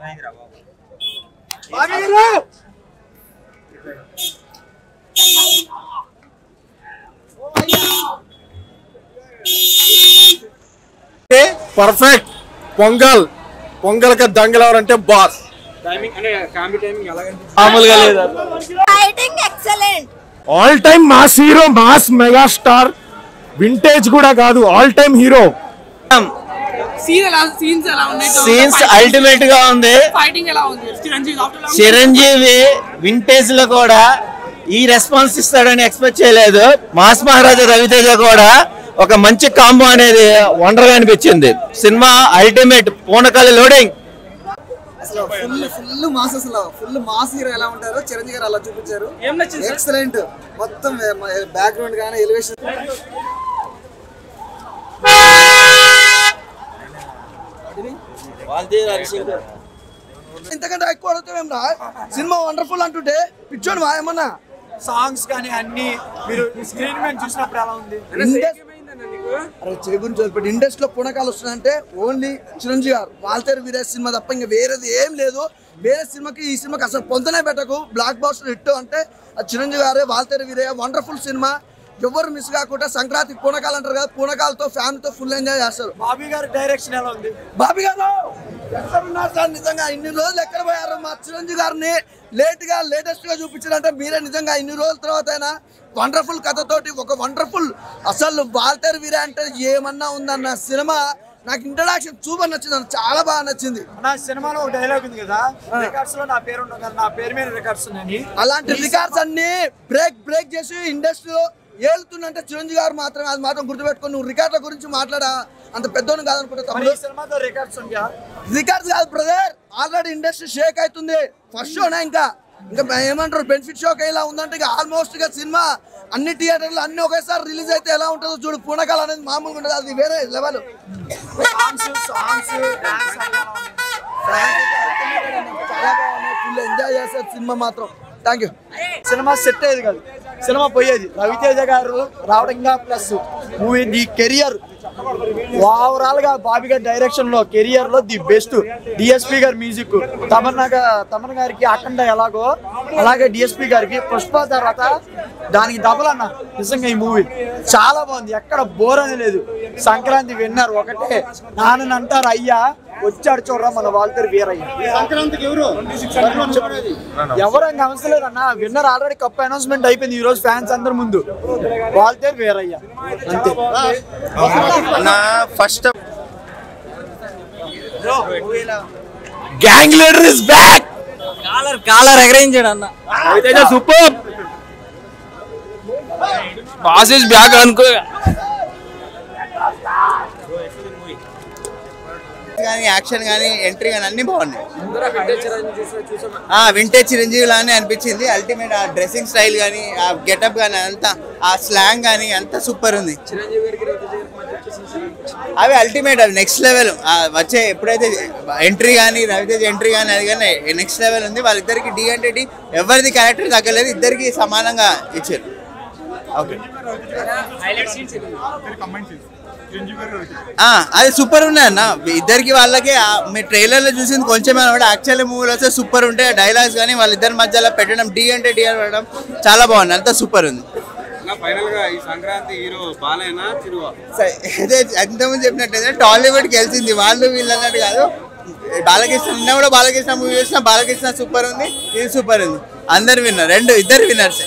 Perfect Pongal పొంగల్కి దంగలవరంటే boss timing అంటే కామెడీ టైమింగ్ ఎలా కనిపిస్తుంది మామూలుగా లేదు fighting excellent all time mass hero mass megastar vintage కూడా కాదు ఆల్ టైమ్ హీరో సీన్ ఎలా సీన్స్ ఎలా ఉన్నాయి సీన్స్ అల్టిమేట్ గా ఉంది ఫైటింగ్ ఎలా ఉంది Chiranjeevi after long- Chiranjeevi vintage లో కూడా ఈ రెస్పాన్స్ ఇస్తాడని ఎక్స్పెక్ట్ చేయలేదు మాస్ మహారాజా రవితేజ కూడా ఒక మంచి కాంబో అనేది వండర్ గా అనిపించింది సినిమా అల్టిమేట్ పూనకాలి లోడింగ్ అసలు ఫుల్ ఫుల్ మాస్ అసలు ఫుల్ మాస్ హీరో ఎలా ఉంటారో చిరంజీవి గారు అలా చూపించారు ఏం నచ్చింది సార్? ఎక్సలెంట్ మొత్తం బ్యాక్గ్రౌండ్ కానీ ఎలివేషన్ ఇంతకంటే ఎక్కువ అడుగుతామేం రా సినిమా వండర్ఫుల్ అంటుంటే పిచ్చోడు మా ఏమన్నా సాంగ్స్ కానీ అన్ని మీరు స్క్రీన్ మీద చూసినప్పుడు ఎలా ఉంది అరే చెవి గురించి వదిలిపెట్టి ఇండస్ట్రీలో పుణకాలు వస్తున్నాయంటే ఓన్లీ చిరంజీవి గారు వాల్తేరు వీరేష్ సినిమా తప్ప ఇంకా వేరేది ఏం లేదు వేరే సినిమాకి ఈ సినిమాకి అసలు పొందనే పెట్టకు బ్లాక్ బాస్టర్ హిట్ అంటే అది చిరంజీవి గారే వాల్తేరు వీరయ్య వండర్ఫుల్ సినిమా ఎవరు మిస్ కాకుండా సంక్రాంతికి పూనకాలు అంటారు కదా పూనకాలతో ఫ్యామిలీతో ఫుల్ ఎంజాయ్ చేస్తారు బాబీ గారి డైరెక్షన్ ఎలా ఉంది బాబీ గారు ఎక్కడ ఉన్నారు సార్ నిజంగా ఇన్ని రోజులు ఎక్కడ పోయారు మా చిరంజీవి గారిని లేట్ గా లేటెస్ట్ గా చూపించారంటే మీరే నిజంగా ఇన్ని రోజుల తర్వాత అయినా వండర్ఫుల్ కథతోటి ఒక వండర్ఫుల్ అసలు వాల్టర్ వీరే అంటే ఏమన్నా ఉందన్న సినిమా నాకు ఇంట్రడక్షన్ సూపర్ నచ్చింది అన్న చాలా బాగా నచ్చింది నా సినిమాలో ఒక డైలాగ్ ఉంది కదా రికార్డ్స్ లో నా పేరు ఉండదు కానీ నా పేరు మీద రికార్డ్స్ ఉన్నాయని అలాంటి రికార్డ్స్ అన్ని బ్రేక్ బ్రేక్ చేసి ఇండస్ట్రీలో ఏలుతుందంటే చిరంజీవి గారు మాత్రమే అది మాత్రం గుర్తుపెట్టుకొని నువ్వు రికార్డుల గురించి మాట్లాడా అంత పెద్దోని కాదనుకుంటా మరి తమ్ముడు ఈ సినిమాతో రికార్డ్స్ ఉంటాయా రికార్డ్స్ కాదు బ్రదర్ ఆల్రెడీ ఇండస్ట్రీ షేక్ అవుతుంది ఫస్ట్ షోనే ఇంకా ఇంకా ఏమంటారు బెనిఫిట్ షోకి ఎలా ఉందంటే ఇక ఆల్మోస్ట్ ఇక సినిమా అన్ని థియేటర్లు అన్ని ఒకేసారి రిలీజ్ అయితే ఎలా ఉంటుందో చూడు పూనకాలు అనేది మామూలుగా ఉంటుంది అది వేరే లెవెల్ సాంగ్స్ సాంగ్స్ డాన్స్ చాలా బాగున్నాయి ఫుల్ ఎంజాయ్ చేస్తారు సినిమా మాత్రం థ్యాంక్ యూ సినిమా సెట్ అయ్యేది కాదు సినిమా పోయేది రవితేజ గారు రావడంగా plus movie the career overall గా బాబీ గారి డైరెక్షన్ లో కెరియర్ లో ది బెస్ట్ డిఎస్పి గారి మ్యూజిక్ తమన్నా గా- తమన్ గారికి అఖండ ఎలాగో అలాగే డిఎస్పి గారికి పుష్ప తర్వాత దానికి డబల్ అన్న నిజంగా ఈ మూవీ చాలా బాగుంది ఎక్కడ బోర్ అని లేదు సంక్రాంతి విన్నారు ఒకటే నాన్న అంటారు అయ్యా వచ్చాడు చూడరా మన వాళ్ళతో వీరయ్య ఎవరు అవసరం అన్న విన్నర్ ఆల్రెడీ కప్ అనౌన్స్మెంట్ అయిపోయింది ఈ రోజు ఫ్యాన్స్ అందరి ముందు వాళ్ళతో వీరయ్య అంతే నా first gang leader is back collar collar ఎగరేయించాడు అన్న సూపర్ బాస్ ఇస్ బ్యాక్ అనుకో కానీ యాక్షన్ కానీ ఎంట్రీ కానీ అన్ని బాగున్నాయి ఆ వింటేజ్ చిరంజీవి లానే అనిపించింది అల్టిమేట్ ఆ డ్రెస్సింగ్ స్టైల్ కానీ ఆ గెటప్ కానీ అంతా ఆ స్లాంగ్ కానీ అంతా సూపర్ ఉంది అవి అల్టిమేట్ అవి నెక్స్ట్ లెవెల్ వచ్చే ఎప్పుడైతే ఎంట్రీ కానీ రవితేజ్ ఎంట్రీ కానీ అది కానీ నెక్స్ట్ లెవెల్ ఉంది వాళ్ళిద్దరికి డి అంటే డి ఎవరిది క్యారెక్టర్ తగ్గలేదు ఇద్దరికి సమానంగా ఇచ్చారు ఓకే ఆ, అది సూపర్ ఉన్నాయి అన్న ఇద్దరికి వాళ్ళకి ఆ, మీ ట్రైలర్ లో చూసింది కొంచెం యాక్చువల్ మూవీలో వస్తే సూపర్ ఉంటాయి డైలాగ్స్ కానీ వాళ్ళిద్దరి మధ్యలో పెట్టడం డి అంటే డి అని పెట్టడం చాలా బాగుంది అంతా సూపర్ ఉంది ఫైనల్ గా ఈ సంక్రాంతి హీరో బాలేనా చిరువా సరే, అదే ఇంతకుముందు చెప్పినట్టయితే టాలీవుడ్ గెలిచింది వాళ్ళు వీళ్ళు అన్నట్టు కాదు బాలకృష్ణ నిన్న కూడా బాలకృష్ణ మూవీ చూసిన బాలకృష్ణ సూపర్ ఉంది ఇది సూపర్ ఉంది అందరు విన్నర్ రెండు ఇద్దరు విన్నర్స్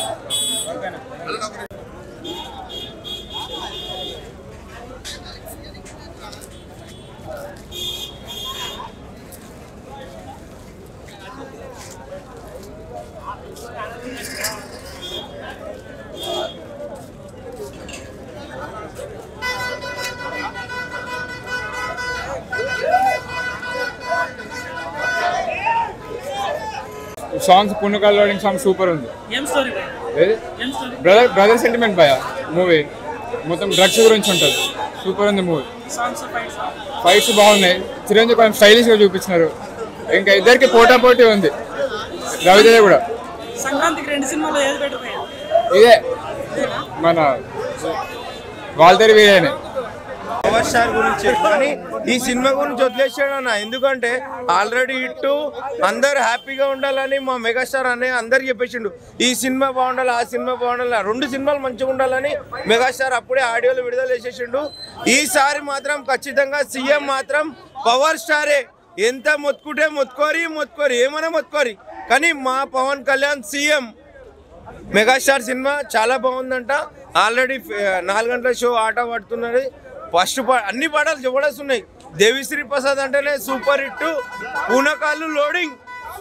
సాంగ్స్ పుణ్యకాల లోడింగ్ సాంగ్ సూపర్ ఉంది ఏం స్టోరీ ఏం స్టోరీ బ్రదర్ బ్రదర్ సెంటిమెంట్ భయ మూవీ మొత్తం డ్రగ్స్ గురించి ఉంటుంది సూపర్ ఉంది మూవీ సాంగ్స్ ఫైట్స్ ఫైట్స్ బాగున్నాయి చిరంజీవి కొంచెం స్టైలిష్ గా చూపించినారు ఇంకా ఇద్దరికి పోటా పోటీ ఉంది రవితేజ కూడా సంక్రాంతికి రెండు సినిమాలు ఏది బెటర్ పోయా ఇదే మన వాళ్ళతేరి వీరేనే పవర్ స్టార్ గురించి కానీ ఈ సినిమా గురించి వదిలేసాడు అన్న ఎందుకంటే ఆల్రెడీ హిట్ అందరు హ్యాపీగా ఉండాలని మా మెగాస్టార్ అనే అందరికి చెప్పేసిండు ఈ సినిమా బాగుండాలి ఆ సినిమా బాగుండాలి ఆ రెండు సినిమాలు మంచిగా ఉండాలని మెగాస్టార్ అప్పుడే ఆడియోలు విడుదల చేసేసిండు ఈసారి మాత్రం ఖచ్చితంగా సీఎం మాత్రం పవర్ స్టారే ఎంత మొత్తుకుంటే మొత్తుకోరి మొత్తుకోరి ఏమైనా మొత్తుకోరి కానీ మా పవన్ కళ్యాణ్ సీఎం మెగాస్టార్ సినిమా చాలా బాగుందంట ఆల్రెడీ నాలుగు గంటల షో ఆట పడుతున్నది ఫస్ట్ పా అన్ని పాటలు జబర్దస్త్ ఉన్నాయి దేవిశ్రీ ప్రసాద్ అంటేనే సూపర్ హిట్ పూనకాళ్ళు లోడింగ్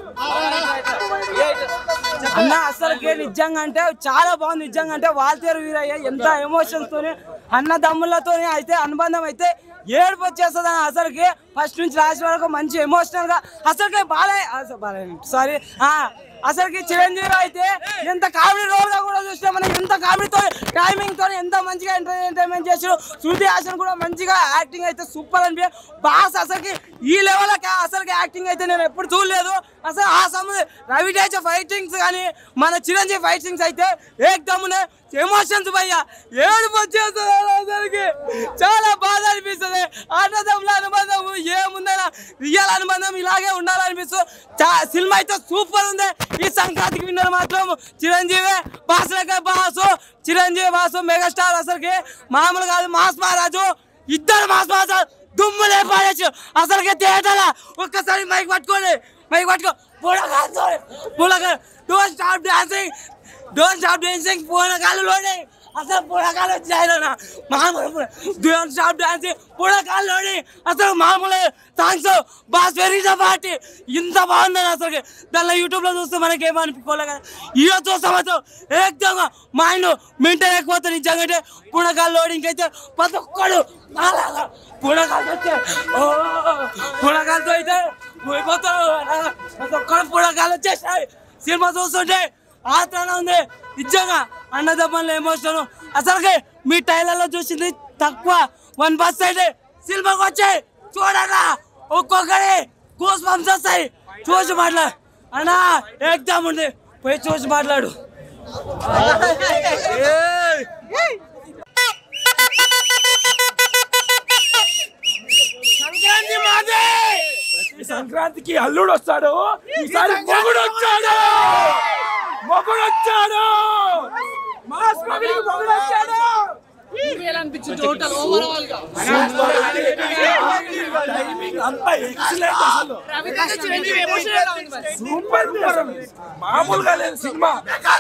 అన్న అసలుకి నిజంగా అంటే చాలా బాగుంది నిజంగా అంటే వాల్తేరు వీరయ్య ఎంత ఎమోషన్స్ తోని అన్నదమ్ములతో అయితే అనుబంధం అయితే ఏడుపు వచ్చేస్తుంది అన్న అసలుకి ఫస్ట్ నుంచి లాస్ట్ వరకు మంచి ఎమోషనల్ గా అసలుకి బాలయ్య బాలయ్య సారీ అసలుకి చిరంజీవి అయితే ఎంత కామెడీ రోల్ గా కూడా చూసినా మనం ఎంత కామెడీతో టైమింగ్ తో ఎంత మంచిగా ఎంటర్టైన్మెంట్ చేసారు శృతి హాసన్ కూడా మంచిగా యాక్టింగ్ అయితే సూపర్ అనిపి బాస్ అసలుకి ఈ లెవెల్ అసలుకి యాక్టింగ్ అయితే నేను ఎప్పుడు చూడలేదు అసలు ఆ సమయం రవితేజ ఫైటింగ్స్ కానీ మన చిరంజీవి ఫైటింగ్స్ అయితే ఏకదమ్మునే ఎమోషన్స్ భయ్యా ఏడుపు వచ్చేస్తుంది అసలుకి చాలా బాధ అనిపిస్తుంది అన్నదమ్ముల అనుబంధం ఏముందైనా రియల్ అనుబంధం ఇలాగే ఉండాలనిపిస్తుంది చా- సినిమా అయితే సూపర్ ఉంది ఈ సంక్రాంతికి విన్నర్ మాత్రం చిరంజీవి బాసులకే బాసు చిరంజీవి బాసు మెగాస్టార్ అసలుకి మామూలు కాదు మాస్ మహారాజు ఇద్దరు మాస్ మహారాజు దుమ్ము లేపాడచ్చు అసలుకి థియేటర్ ఒక్కసారి మైక్ పట్టుకోండి మైక్ పట్టుకో పూలకాలు పూలకాలు don't stop dancing don't stop dancing పూలకాలు లోనే అసలు పూలకాలు వచ్చాయి నాన్న. మామూలు డోంట్ స్టాప్ డాన్సింగ్ పూలకాలు లోని అసలు మామూలు songs boss very the party ఇంత బాగుందని అసలు దానిలో యూట్యూబ్ లో చూస్తే మనకి ఏమనిపించుకోలే కదా ఈరోజు చూస్తాం అసలు ఏకంగా మైండ్ మింటర్ ఎక్కువ నిజంగా అంటే పుణకాలు లోడింగ్ అయితే ప్రతి ఒక్కడు నాలాగా పుణకాలు వచ్చే ఓ పుణకాలతో అయితే పోయిపోతాడు ప్రతి ఒక్కడు పుణకాలు వచ్చేసాయి సినిమా చూస్తుంటే ఆత్రన ఉంది నిజంగా అన్నదమ్మల ఎమోషన్ అసలుకి మీ టైలర్లో చూసింది తక్కువ వన్ బస్ అయితే సినిమాకి వచ్చాయి చూడరా ఒక్కొక్కరి గూస్ బంప్స్ వస్తాయి చూసి మాట్లాడు అన్నా ఎగ్జామ్ ఉంది పోయి చూసి మాట్లాడు సంక్రాంతి మాదే ఈ సంక్రాంతికి అల్లుడు వస్తాడు ఈసారి మొగుడు వచ్చాడు మొగుడు వచ్చాడు మాస్ మగిలికి మొగుడు వచ్చాడు టైమింగ్ అంతా ఎక్సలెంట్ అసలు సూపర్ మామూలుగా లేదు సినిమా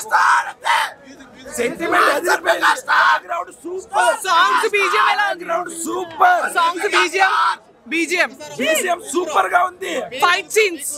sentiment background super songs BGM ఎలా ఉంది background super songs BGM BGM BGM super గా ఉంది fight scenes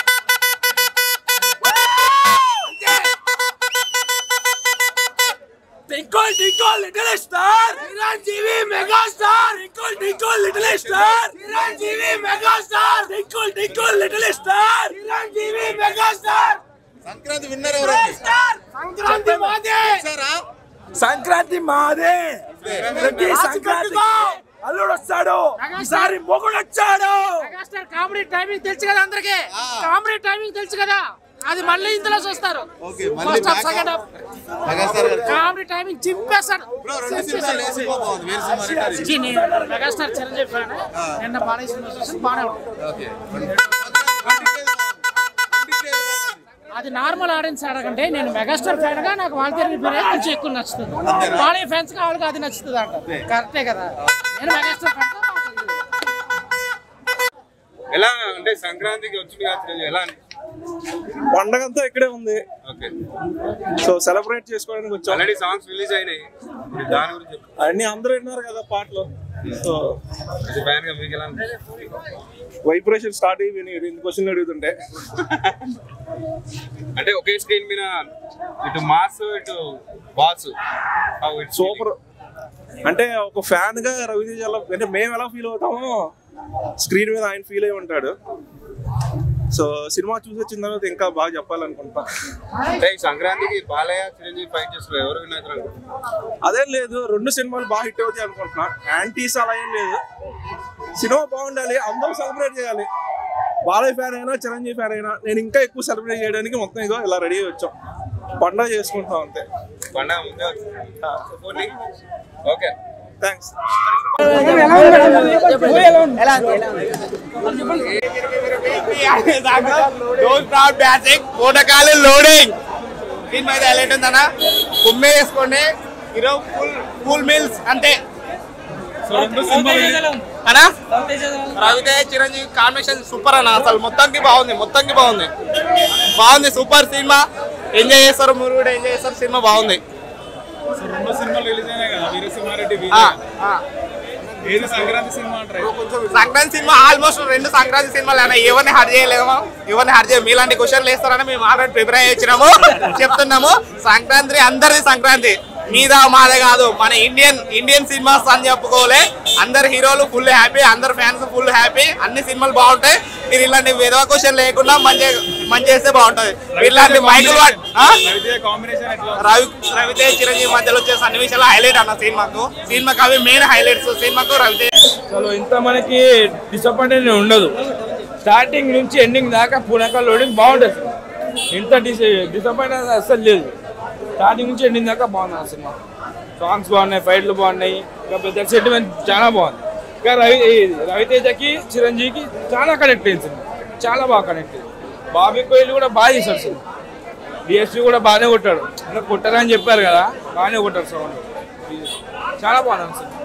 twinkle twinkle little star Chiranjeevi mega star twinkle twinkle little star Chiranjeevi mega star twinkle twinkle little star Chiranjeevi mega star Sankranti winner ఎవరండి సంక్రాంతి మాదే సంక్రాంతి మాదే ప్రతి సంక్రాంతి అల్లుడు వస్తాడు ఈసారి మొగుడు వచ్చాడు మెగాస్టార్ కామెడీ టైమింగ్ తెలుసు కదా అందరికి కామెడీ టైమింగ్ తెలుసు కదా అది మళ్ళీ ఇందులో చూస్తారు ఓకే మళ్ళీ first half second half megastar గారు కామెడీ టైమింగ్ చింపేస్తాడు బ్రో రెండు సినిమాలు ఏ సినిమా బాగుంది వేరే సినిమా రికార్డ్ జీ, నేను మెగాస్టార్ చిరంజీవి ఫ్యాన్ నిన్న బాగా సినిమా చూసి బాగానే ఉంది ఓకే అది నార్మల్ ఆడియన్స్ అడగంటే నేను మెగాస్టార్ ఫ్యాన్ గా నాకు వాళ్ళ పేరే కొంచెం ఎక్కువ నచ్చుతుంది వాళ్ళ ఫ్యాన్స్ కి వాళ్ళకి అది నచ్చుతుంది అంట కరెక్టే కదా నేను మెగాస్టార్ ఫ్యాన్ ఎలా అంటే సంక్రాంతికి వచ్చింది కదా చిరంజీవి ఎలా అని పండగంతా ఇక్కడే ఉంది ఓకే సో సెలబ్రేట్ చేసుకోవడానికి వచ్చాం ఆల్రెడీ సాంగ్స్ రిలీజ్ అయినాయి ఇప్పుడు దాని గురించి చెప్పు అన్ని అందరూ విన్నారు కదా పాటలు సో ఫ్యాన్ గా మీకు ఎలా అనిపిస్తుంది? వైబ్రేషన్ స్టార్ట్ అయ్యి విని రెండు క్వశ్చన్లు అడుగుతుంటే అంటే ఒకే స్క్రీన్ మీద ఇటు మాస్ ఇటు బాస్ సూపర్ అంటే ఒక ఫ్యాన్ గా రవితేజ ఎలా అంటే మేము ఎలా ఫీల్ అవుతామో స్క్రీన్ మీద ఆయన ఫీల్ అయి ఉంటాడు సో సినిమా చూసి వచ్చిన తర్వాత ఇంకా బాగా చెప్పాలనుకుంటా అంటే ఈ సంక్రాంతికి బాలయ్య చిరంజీవి ఫైట్ చేస్తారు ఎవరు విన్ అవుతారు అనుకుంటున్నారు? అదేం లేదు రెండు సినిమాలు బాగా హిట్ అవుతాయి అనుకుంటున్నా యాంటీస్ అలా ఏం లేదు సినిమా బాగుండాలి అందరూ సెలబ్రేట్ చేయాలి బాలయ్య ఫ్యాన్ అయినా చిరంజీవి ఫ్యాన్ అయినా నేను ఇంకా ఎక్కువ సెలబ్రేట్ చేయడానికి మొత్తం ఇదో ఇలా రెడీ అయ్యి వచ్చాం పండగ చేసుకుంటాం అంతే పండగ ముందే వచ్చింది okay thanks don't stop dancing పూటకాలు లోడింగ్ దీని మీద హైలైట్ ఉందన్న కుమ్మే వేసుకోండి హీరో ఫుల్ ఫుల్ మీల్స్ అంతే అనా రవితేజ్ చిరంజీవి కాంబినేషన్ సూపర్ అన్న అసలు మొత్తానికి బాగుంది మొత్తానికి బాగుంది బాగుంది సూపర్ సినిమా ఎంజాయ్ చేస్తారు మీరు కూడా ఎంజాయ్ చేస్తారు సినిమా బాగుంది రెండు సినిమాలు రిలీజ్ అయినాయి కదా వీరసింహారెడ్డి ఆ, ఆ. ఏది సంక్రాంతి సినిమా అంటారు సంక్రాంతి సినిమా ఆల్మోస్ట్ రెండు సంక్రాంతి సినిమాలు అన్న ఎవరిని హర్ చేయలేము ఎవరిని హర్ చేయం మీలాంటి క్వశ్చన్లు వేస్తారని మేము ఆల్రెడీ ప్రిపేర్ అయ్యి వచ్చినాము చెప్తున్నాము సంక్రాంతి అందరిది సంక్రాంతి మీద మాదే కాదు మన ఇండియన్ ఇండియన్ సినిమాస్ అని చెప్పుకోలే అందరు హీరోలు ఫుల్ హ్యాపీ అందరు ఫ్యాన్స్ ఫుల్ హ్యాపీ అన్ని సినిమాలు బాగుంటాయి మీరు ఇలాంటి విధవ క్వశ్చన్ లేకుండా మంచి మంచి చేస్తే బాగుంటది ఇలాంటి మైకులు వాడ్- ఆ? కాంబినేషన్ ఎట్లా రవి రవితేజ్ చిరంజీవి మధ్యలో వచ్చే సన్నివేశాలు హైలైట్ అన్న సినిమాకు సినిమాకి అవి మెయిన్ హైలైట్స్ సినిమాకు రవితేజ్ అసలు ఇంత మనకి డిసప్పాయింటెడ్ ఉండదు స్టార్టింగ్ నుంచి ఎండింగ్ దాకా పునక లోడింగ్ బాగుంటుంది ఇంత డిస్ డిసప్పాయింట్ అస్సలు లేదు స్టార్టింగ్ నుంచి ఎండింగ్ దాకా బాగుంది ఆ సినిమా సాంగ్స్ బాగున్నాయి ఫైట్లు బాగున్నాయి ఇంకా పెద్ద సెంటిమెంట్ చాలా బాగుంది ఇంకా రవి ఈ రవితేజకి చిరంజీవికి చాలా కనెక్ట్ అయింది సినిమా చాలా బాగా కనెక్ట్ అయింది బాబీ కోయిల్ కూడా బాగా చేశాడు సినిమా డిఎస్పీ కూడా బాగానే కొట్టాడు ఇంకా కొట్టారని చెప్పారు కదా బాగానే కొట్టారు సౌండ్ చాలా బాగుంది సినిమా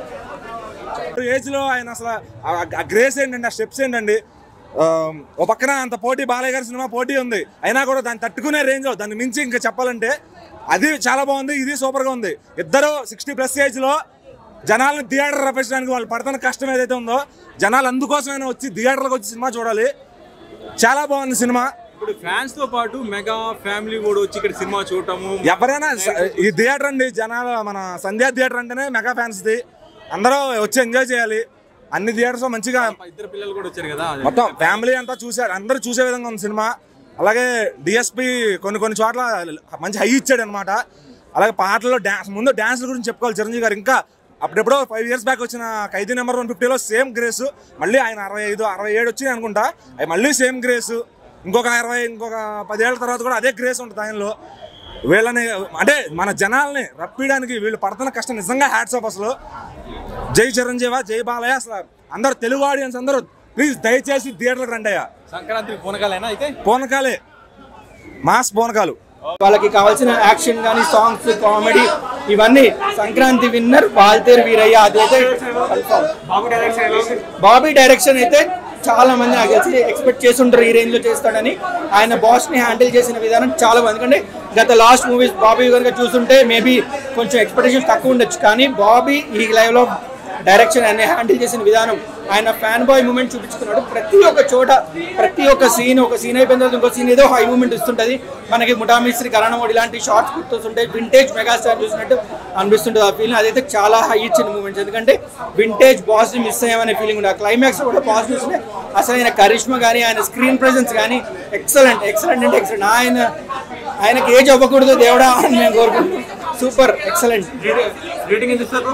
ఏజ్ లో ఆయన అసలు ఆ- ఆ గ్రేస్ ఏంటండి ఆ స్టెప్స్ ఏంటండి ఆ, ఓ పక్కన అంత పోటీ బాలయ్య గారి సినిమా పోటీ ఉంది అయినా కూడా దాన్ని తట్టుకునే రేంజ్ లో దాన్ని మించి ఇంకా చెప్పాలంటే అది చాలా బాగుంది ఇది సూపర్ గా ఉంది ఇద్దరు సిక్స్టీ ప్లస్ ఏజ్ లో జనాలను థియేటర్ రప్పించడానికి వాళ్ళు పడుతున్న కష్టం ఏదైతే ఉందో జనాలు అందుకోసమైనా వచ్చి థియేటర్లకు వచ్చి సినిమా చూడాలి చాలా బాగుంది సినిమా ఇప్పుడు ఫ్యాన్స్ తో పాటు మెగా ఫ్యామిలీ కూడా వచ్చి ఇక్కడ సినిమా చూడటము ఎవరైనా స- ఈ థియేటర్ అండి జనాలు మన సంధ్యా థియేటర్ అంటేనే మెగా ఫ్యాన్స్ ది అందరూ వచ్చి ఎంజాయ్ చేయాలి అన్ని థియేటర్స్ మంచిగా ఇద్దరు పిల్లలు కూడా వచ్చారు కదా మొత్తం ఫ్యామిలీ అంతా చూసారు అందరూ చూసే విధంగా ఉంది సినిమా అలాగే డిఎస్పి కొన్ని కొన్ని చోట్ల మంచి హై ఇచ్చాడు అనమాట అలాగే పాటల్లో డ్యాన్స్ ముందు డ్యాన్స్ గురించి చెప్పుకోవాలి చిరంజీవి గారు ఇంకా అప్పుడెప్పుడో ఫైవ్ ఇయర్స్ బ్యాక్ వచ్చిన ఖైదీ నెంబర్ వన్ ఫిఫ్టీలో సేమ్ గ్రేస్ మళ్ళీ ఆయన అరవై ఐదు అరవై ఏడు వచ్చినాయి అనుకుంటా అవి మళ్ళీ సేమ్ గ్రేస్ ఇంకొక ఇరవై ఇంకొక పదేళ్ల తర్వాత కూడా అదే గ్రేస్ ఉంటుంది ఆయనలో వీళ్ళని అంటే మన జనాల్ని రప్పియడానికి వీళ్ళు పడుతున్న కష్టం నిజంగా హ్యాట్స్ ఆఫ్ అసలు జై చిరంజీవ జై బాలయ్య అసలు అందరు తెలుగు ఆడియన్స్ అందరూ ప్లీజ్ దయచేసి థియేటర్కి రండి అయ్యా సంక్రాంతికి పూనకాలేనా అయితే పూనకాలే మాస్ పూనకాలు వాళ్ళకి కావాల్సిన యాక్షన్ కానీ సాంగ్స్ కామెడీ ఇవన్నీ సంక్రాంతి విన్నర్ వాల్తేరు వీరయ్య అదైతే బాబీ డైరెక్షన్ అయితే చాలా మంది నాకు తెలిసి ఎక్స్పెక్ట్ చేసి ఉంటారు ఈ రేంజ్ లో చేస్తాడని ఆయన బాస్ ని హ్యాండిల్ చేసిన విధానం చాలా బాగుంది ఎందుకంటే గత లాస్ట్ మూవీస్ బాబీ కనుక చూస్తుంటే మేబీ కొంచెం ఎక్స్పెక్టేషన్ తక్కువ ఉండొచ్చు కానీ బాబీ ఈ లైవ్ లో డైరెక్షన్ ఆయన హ్యాండిల్ చేసిన విధానం ఆయన ఫ్యాన్ బాయ్ మూమెంట్ చూపించుకున్నాడు ప్రతి ఒక్క చోట ప్రతి ఒక్క సీన్ ఒక సీన్ అయిపోయిన తర్వాత ఇంకో సీన్ ఏదో హై మూమెంట్ ఇస్తుంటది మనకి ముఠామిస్త్రి కరణమోడి ఇలాంటి షార్ట్స్ గుర్తొస్తుంటాయి వింటేజ్ మెగాస్టార్ చూసినట్టు అనిపిస్తుంటుంది ఆ ఫీలింగ్ అదైతే చాలా హై ఇచ్చిన మూమెంట్స్ ఎందుకంటే వింటేజ్ బాస్ ని మిస్ అయ్యామనే ఫీలింగ్ ఉంది ఆ క్లైమాక్స్ కూడా పాజిటివ్స్ అసలు ఆయన కరిష్మా కానీ ఆయన స్క్రీన్ ప్రెసెన్స్ కానీ ఎక్సలెంట్ ఎక్సలెంట్ అంటే ఎక్సలెంట్ ఆయన ఆయనకి ఏజ్ అవ్వకూడదు దేవుడా అని మేము కోరుకుంటున్నాం సూపర్ ఎక్సలెంట్ రేటింగ్ ఎంత ఇస్తారు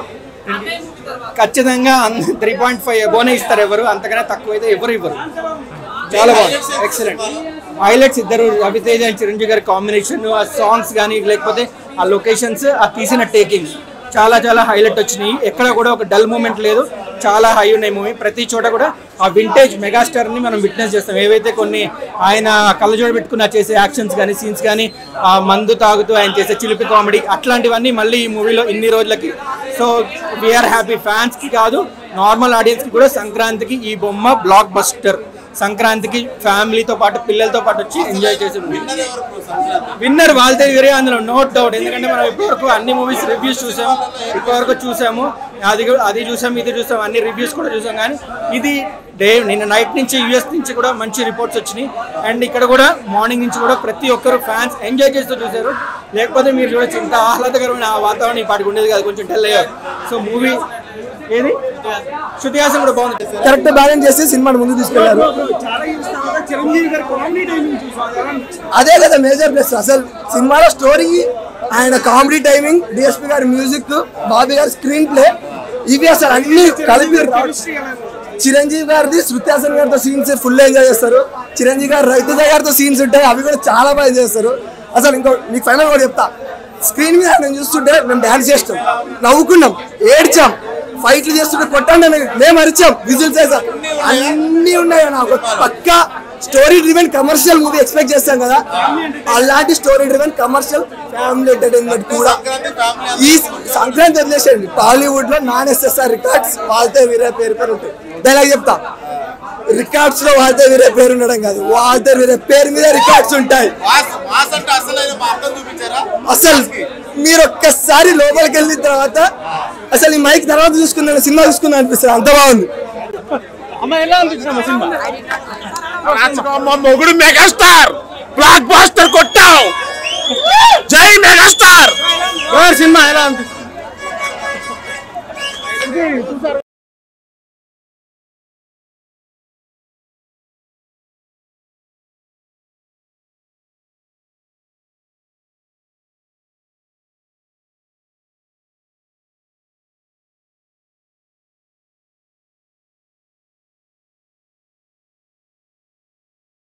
ఖచ్చితంగా త్రీ పాయింట్ ఫైవ్ బోనే ఇస్తారు ఎవరు అంతకన్నా తక్కువ అయితే ఎవరు ఇవ్వరు చాలా బాగుంది ఎక్సలెంట్ హైలైట్స్ ఇద్దరు రవితేజ అండ్ చిరంజీవి గారి కాంబినేషన్ ఆ సాంగ్స్ కానీ లేకపోతే ఆ లొకేషన్స్ ఆ తీసిన టేకింగ్ చాలా చాలా హైలైట్ వచ్చినాయి ఎక్కడ కూడా ఒక డల్ మూమెంట్ లేదు చాలా హై ఉన్నాయి మూవీ ప్రతి చోట కూడా ఆ వింటేజ్ మెగాస్టార్ ని మనం విట్నెస్ చేస్తాం ఏవైతే కొన్ని ఆయన కళ్ళజోడ పెట్టుకున్న చేసే యాక్షన్స్ కానీ సీన్స్ కానీ ఆ మందు తాగుతూ ఆయన చేసే చిలిపి కామెడీ అట్లాంటివన్నీ మళ్ళీ ఈ మూవీలో ఇన్ని రోజులకి సో వీఆర్ హ్యాపీ ఫ్యాన్స్ కి కాదు నార్మల్ ఆడియన్స్ కి కూడా సంక్రాంతికి ఈ బొమ్మ బ్లాక్ బస్టర్ సంక్రాంతికి ఫ్యామిలీతో పాటు పిల్లలతో పాటు వచ్చి ఎంజాయ్ చేసి విన్నర్ వాళ్ళతో వేరే అందులో నో డౌట్ ఎందుకంటే మనం ఇప్పటివరకు అన్ని మూవీస్ రివ్యూస్ చూసాం ఇప్పటివరకు చూసాము అది కూడా- అది చూసాం ఇది చూసాం అన్ని రివ్యూస్ కూడా చూసాం కానీ ఇది డే నిన్న నైట్ నుంచి యూఎస్ నుంచి కూడా మంచి రిపోర్ట్స్ వచ్చినాయి అండ్ ఇక్కడ కూడా మార్నింగ్ నుంచి కూడా ప్రతి ఒక్కరు ఫ్యాన్స్ ఎంజాయ్ చేస్తూ చూశారు లేకపోతే మీరు చూడొచ్చు ఇంత ఆహ్లాదకరమైన ఆ వాతావరణం ఈ పాటికి ఉండేది కాదు కొంచెం టెల్ అయ్యారు సో మూవీ ఏది శృతి హాసన్ కూడా బాగుంది కరెక్ట్ బ్యాలెన్స్ చేసి సినిమాని ముందు తీసుకెళ్లారు చిరంజీవి గారి కామెడీ టైమింగ్ చూసాం అదే కదా మేజర్ ప్లస్ అసలు సినిమాలో స్టోరీ ఆయన కామెడీ టైమింగ్ డిఎస్పి గారి మ్యూజిక్ బాబీ గారి స్క్రీన్ ప్లే ఇవి అసలు అన్ని కలిపి చిరంజీవి గారిది శృతి హాసన్ గారితో సీన్స్ ఫుల్ ఎంజాయ్ చేస్తారు చిరంజీవి గారు రైతుజ గారితో సీన్స్ ఉంటాయి అవి కూడా చాలా బాగా enjoy చేస్తారు అసలు ఇంకో మీకు ఫైనల్ కూడా చెప్తా స్క్రీన్ మీద నేను చూస్తుంటే మేము డాన్స్ చేస్తాం నవ్వుకున్నాం ఏడ్చాం ఫైట్లు చేస్తుంటే కొట్టండి అని మేము అరిచాం విజిల్ చేసాం అన్ని ఉన్నాయి నాకు పక్క story driven commercial movie expect చేస్తాం కదా అలాంటి story driven commercial family entertainment కూడా ఈ సంక్రాంతి వదిలేసేయండి టాలీవుడ్ లో నాన్ ఎస్ఎస్ఆర్ రికార్డ్స్ వాళ్ళతో వీరే పేరు పేరు ఉంటాయి డైలాగ్ చెప్తా రికార్డ్స్ లో వాళ్ళతో వీరే పేరు ఉండడం కాదు వాళ్ళతో వీరే పేరు మీద రికార్డ్స్ ఉంటాయి మాస్ మాస్ అంటే అసలైన మా అర్థం చూపించారా అసలు మీరు ఒక్కసారి లోపలికి వెళ్ళిన తర్వాత అసలు ఈ మైక్ తర్వాత చూసుకున్నాను సినిమా చూసుకున్నా అనిపిస్తుంది అంత బాగుంది అమ్మ ఎలా అనిపించింది సినిమా మా మొగుడు మెగాస్టార్ బ్లాక్ బాస్టర్ కొట్టావు జై మెగాస్టార్ సినిమా ఎలా అనిపించింది